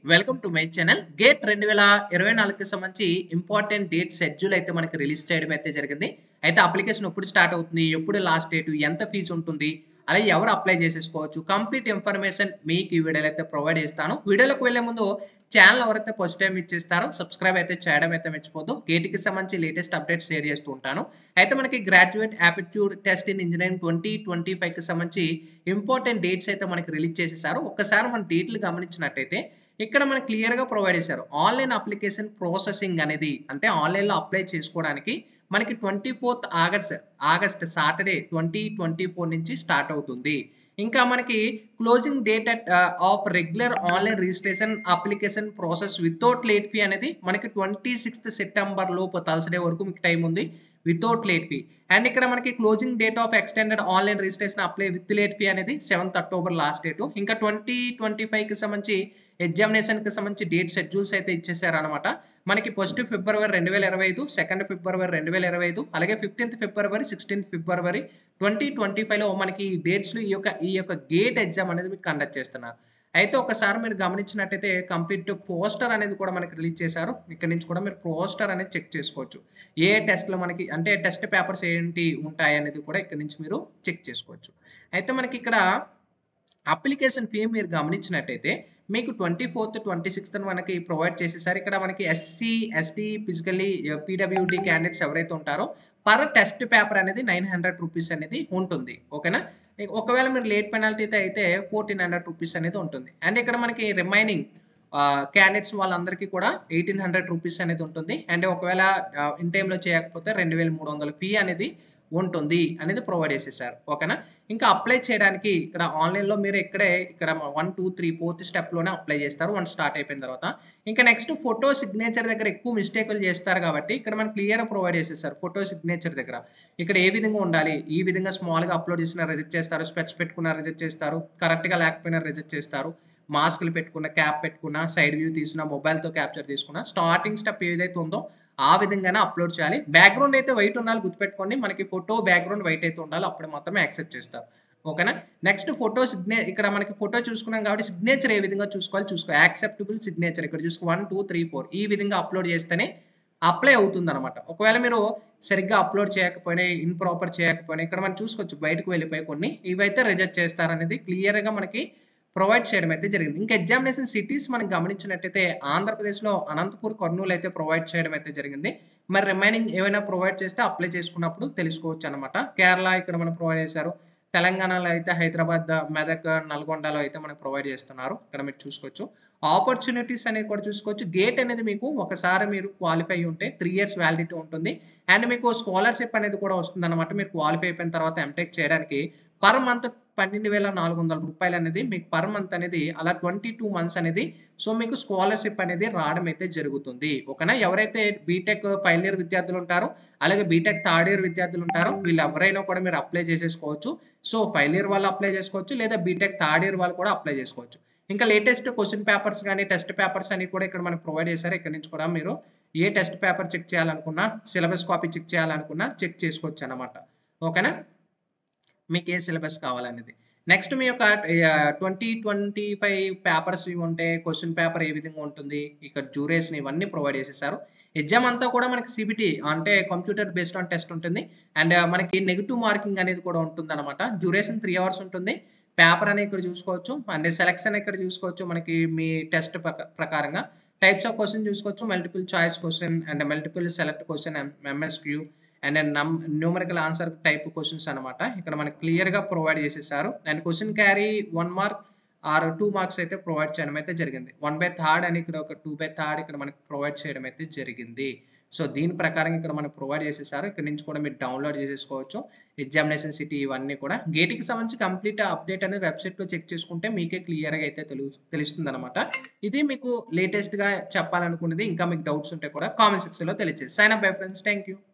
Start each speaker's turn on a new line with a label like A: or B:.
A: welcome to my channel GATE రెండు వేల ఇరవై నాలుగుకి సంబంధించి ఇంపార్టెంట్ డేట్ షెడ్యూల్ అయితే మనకి రిలీజ్ చేయడం అయితే జరిగింది అయితే అప్లికేషన్ ఎప్పుడు స్టార్ట్ అవుతుంది ఎప్పుడు లాస్ట్ డేట్ ఎంత ఫీజు ఉంటుంది అలాగే ఎవరు అప్లై చేసేసుకోవచ్చు కంప్లీట్ ఇన్ఫర్మేషన్ మీకు ఈ వీడియోలో అయితే ప్రొవైడ్ చేస్తాను వీడియోలోకి వెళ్లే ముందు ఛానల్ ఎవరైతే ఫస్ట్ టైం ఇచ్చేస్తారో సబ్స్క్రైబ్ అయితే చేయడం అయితే మర్చిపోదు గేట్కి సంబంధించి లేటెస్ట్ అప్డేట్స్ షేర్ చేస్తూ ఉంటాను అయితే మనకి graduate aptitude test in engineering twenty twenty ఫైవ్కి సంబంధించి ఇంపార్టెంట్ డేట్స్ అయితే మనకి రిలీజ్ చేసేసారు ఒక్కసారి మన డేట్లు గమనించినట్టయితే ఇక్కడ మనకి క్లియర్గా ప్రొవైడ్ చేశారు ఆన్లైన్ అప్లికేషన్ ప్రాసెసింగ్ అనేది అంటే ఆన్లైన్లో అప్లై చేసుకోవడానికి మనకి twenty fourth August August Saturday twenty twenty four నుంచి స్టార్ట్ అవుతుంది ఇంకా మనకి closing date at of regular online registration application process without late fee అనేది మనకి ట్వంటీ సిక్స్త్ సెప్టెంబర్ లోపు థర్స్డే వరకు మీకు టైం ఉంది వితౌట్ లేట్ ఫీ అండ్ ఇక్కడ మనకి closing date of extended online registration apply with late fee అనేది seventh October last date ఇంకా ట్వంటీ ట్వంటీ ఫైవ్కి సంబంధించి ఎగ్జామినేషన్కి సంబంధించి డేట్ షెడ్యూల్స్ అయితే ఇచ్చేసారనమాట మనకి ఫస్ట్ ఫిబ్రవరి రెండు వేల ఇరవై ఐదు సెకండ్ ఫిబ్రవరి రెండు వేల ఇరవై ఐదు అలాగే fifteenth February sixteenth February twenty twenty ఫైవ్లో మనకి ఈ డేట్స్లో ఈ యొక్క ఈ యొక్క గేట్ ఎగ్జామ్ అనేది మీకు కండక్ట్ చేస్తున్నారు అయితే ఒకసారి మీరు గమనించినట్టయితే కంప్లీట్ పోస్టర్ అనేది కూడా మనకి రిలీజ్ చేశారు ఇక్కడ నుంచి కూడా మీరు పోస్టర్ అనేది చెక్ చేసుకోవచ్చు ఏ టెస్ట్లో మనకి అంటే టెస్ట్ పేపర్స్ ఏంటి ఉంటాయి అనేది కూడా ఇక్కడ నుంచి మీరు చెక్ చేసుకోవచ్చు అయితే మనకి ఇక్కడ అప్లికేషన్ ఫీ మీరు గమనించినట్టయితే మీకు ట్వంటీ ఫోర్త్ ట్వంటీ సిక్స్త్ మనకి ప్రొవైడ్ చేసేసారు ఇక్కడ మనకి SC ST physically PWD candidates ఎవరైతే ఉంటారో పర్ టెస్ట్ పేపర్ అనేది నైన్ హండ్రెడ్ రూపీస్ అనేది ఉంటుంది ఓకేనా ఒకవేళ మీరు లేట్ పెనాల్టీ అయితే ఫోర్టీన్ హండ్రెడ్ రూపీస్ అనేది ఉంటుంది అండ్ ఇక్కడ మనకి రిమైనింగ్ క్యాండిడేట్స్ వాళ్ళందరికీ కూడా ఎయిటీన్ హండ్రెడ్ రూపీస్ అనేది ఉంటుంది అండ్ ఒకవేళ ఇన్ టైంలో చేయకపోతే రెండు వేల మూడు వందల ఫీ అనేది ఉంటుంది అనేది ప్రొవైడ్ చేసేసారు ఓకేనా ఇంకా అప్లై చేయడానికి ఇక్కడ ఆన్లైన్లో మీరు ఇక్కడే ఇక్కడ వన్ టూ త్రీ ఫోర్త్ స్టెప్లోనే అప్లై చేస్తారు వన్ స్టార్ట్ అయిపోయిన తర్వాత ఇంకా నెక్స్ట్ ఫోటో సిగ్నేచర్ దగ్గర ఎక్కువ మిస్టేకులు చేస్తారు కాబట్టి ఇక్కడ మనం క్లియర్ ప్రొవైడ్ చేసేసారు ఫోటో సిగ్నేచర్ దగ్గర ఇక్కడ ఏ విధంగా ఉండాలి ఈ విధంగా స్మాల్గా అప్లోడ్ చేసిన రిజెక్ట్ చేస్తారు స్పెట్స్ పెట్టుకున్న రిజెక్ట్ చేస్తారు కరెక్ట్గా లేకపోయినా రిజెక్ట్ చేస్తారు మాస్కులు పెట్టుకున్న క్యాప్ పెట్టుకున్న సైడ్ వ్యూ తీసుకున్న మొబైల్తో క్యాప్చర్ తీసుకున్న స్టార్టింగ్ స్టెప్ ఏదైతే ఉందో ఆ విధంగానే అప్లోడ్ చేయాలి బ్యాక్గ్రౌండ్ అయితే వైట్ ఉండాలి గుర్తుపెట్టుకోండి మనకి ఫోటో బ్యాక్గ్రౌండ్ వైట్ అయితే ఉండాలి అప్పుడు మాత్రమే యాక్సెప్ట్ చేస్తారు ఓకేనా నెక్స్ట్ ఫోటో సిగ్నే ఇక్కడ మనకి ఫోటో చూసుకున్నాం కాబట్టి సిగ్నేచర్ ఏ విధంగా చూసుకోవాలి చూసుకో యాక్సెప్టబుల్ సిగ్నేచర్ ఇక్కడ చూసుకో వన్ టూ త్రీ ఫోర్ ఈ విధంగా అప్లోడ్ చేస్తేనే అప్లై అవుతుంది అనమాట ఒకవేళ మీరు సరిగ్గా అప్లోడ్ చేయకపోయినా ఇన్ ప్రాపర్ చేయకపోయినా ఇక్కడ మనం చూసుకోవచ్చు బయటకు వెళ్ళిపోయి కొన్ని ఇవైతే రిజెక్ట్ చేస్తారనేది క్లియర్గా మనకి ప్రొవైడ్ చేయడం అయితే జరిగింది ఇంకా ఎగ్జామినేషన్ సిటీస్ మనం గమనించినట్టయితే ఆంధ్రప్రదేశ్లో అనంతపూర్ కర్నూలు అయితే ప్రొవైడ్ చేయడం అయితే జరిగింది మరి రిమైనింగ్ ఏమైనా ప్రొవైడ్ చేస్తే అప్లై చేసుకున్నప్పుడు తెలుసుకోవచ్చు అనమాట కేరళ ఇక్కడ మనం ప్రొవైడ్ చేశారు తెలంగాణలో అయితే హైదరాబాద్ మెదక్ నల్గొండలో అయితే మనకు ప్రొవైడ్ చేస్తున్నారు ఇక్కడ మీరు చూసుకోవచ్చు ఆపర్చునిటీస్ అనేది కూడా చూసుకోవచ్చు గేట్ అనేది మీకు ఒకసారి మీరు క్వాలిఫై ఉంటే త్రీ ఇయర్స్ వ్యాలిడిటీ ఉంటుంది అండ్ మీకు స్కాలర్షిప్ అనేది కూడా వస్తుంది అనమాట మీరు క్వాలిఫై అయిపోయిన తర్వాత ఎంటెక్ చేయడానికి పర్ మంత్ పన్నెండు వేల నాలుగు వందల రూపాయలు అనేది మీకు పర్ మంత్ అనేది అలా ట్వంటీ టూ మంత్స్ అనేది సో మీకు స్కాలర్షిప్ అనేది రావడం అయితే జరుగుతుంది ఓకేనా ఎవరైతే బీటెక్ ఫైనల్ ఇయర్ విద్యార్థులు ఉంటారో అలాగే బీటెక్ థర్డ్ ఇయర్ విద్యార్థులు ఉంటారో వీళ్ళు ఎవరైనా కూడా మీరు అప్లై చేసేసుకోవచ్చు సో ఫైనల్ ఇయర్ వాళ్ళు అప్లై చేసుకోవచ్చు లేదా బీటెక్ థర్డ్ ఇయర్ వాళ్ళు కూడా అప్లై చేసుకోవచ్చు ఇంకా లేటెస్ట్ క్వశ్చన్ పేపర్స్ కానీ టెస్ట్ పేపర్స్ అని కూడా ఇక్కడ మనకు ప్రొవైడ్ చేశారు ఇక్కడ నుంచి కూడా మీరు ఏ టెస్ట్ పేపర్ చెక్ చేయాలనుకున్నా సిలబస్ కాపీ చెక్ చేయాలనుకున్నా చెక్ చేసుకోవచ్చు అనమాట ఓకేనా మీకు ఏ సిలబస్ కావాలనేది నెక్స్ట్ మీ యొక్క ట్వంటీ ట్వంటీ ఫైవ్ పేపర్స్ ఇవి ఉంటాయి క్వశ్చన్ పేపర్ ఏ విధంగా ఉంటుంది ఇక్కడ డ్యూరేషన్ ఇవన్నీ ప్రొవైడ్ చేసేసారు ఎగ్జామ్ అంతా కూడా మనకి సిబిటీ అంటే కంప్యూటర్ బేస్డ్ ఆన్ టెస్ట్ ఉంటుంది అండ్ మనకి నెగిటివ్ మార్కింగ్ అనేది కూడా ఉంటుంది అనమాట డ్యూరేషన్ త్రీ అవర్స్ ఉంటుంది పేపర్ అనేది ఇక్కడ చూసుకోవచ్చు అండ్ సెలెక్షన్ ఇక్కడ చూసుకోవచ్చు మనకి మీ టెస్ట్ ప్రకారంగా టైప్స్ ఆఫ్ క్వశ్చన్ చూసుకోవచ్చు multiple choice question and multiple select question MSQ and num numerical answer type questions అనమాట ఇక్కడ మనకి క్లియర్గా ప్రొవైడ్ చేసేసారు and question carry one mark or two marks అయితే ప్రొవైడ్ చేయడం అయితే జరిగింది వన్ బై థర్డ్ అని ఇక్కడ ఒక టూ బై థర్డ్ ఇక్కడ మనకి ప్రొవైడ్ చేయడం అయితే జరిగింది సో దీని ప్రకారం ఇక్కడ మనకు ప్రొవైడ్ చేసేసారు ఇక్కడ నుంచి కూడా మీరు డౌన్లోడ్ చేసేసుకోవచ్చు ఎగ్జామినేషన్ సిటీ ఇవన్నీ కూడా గేట్కి సంబంధించి కంప్లీట్ అప్డేట్ అనేది వెబ్సైట్లో చెక్ చేసుకుంటే మీకే క్లియర్గా అయితే తెలు తెలుస్తుంది అనమాట ఇది మీకు లేటెస్ట్గా చెప్పాలనుకున్నది ఇంకా మీకు డౌట్స్ ఉంటే కూడా కామెంట్ సెక్షన్లో తెలియజేసి sign up bye friends thank you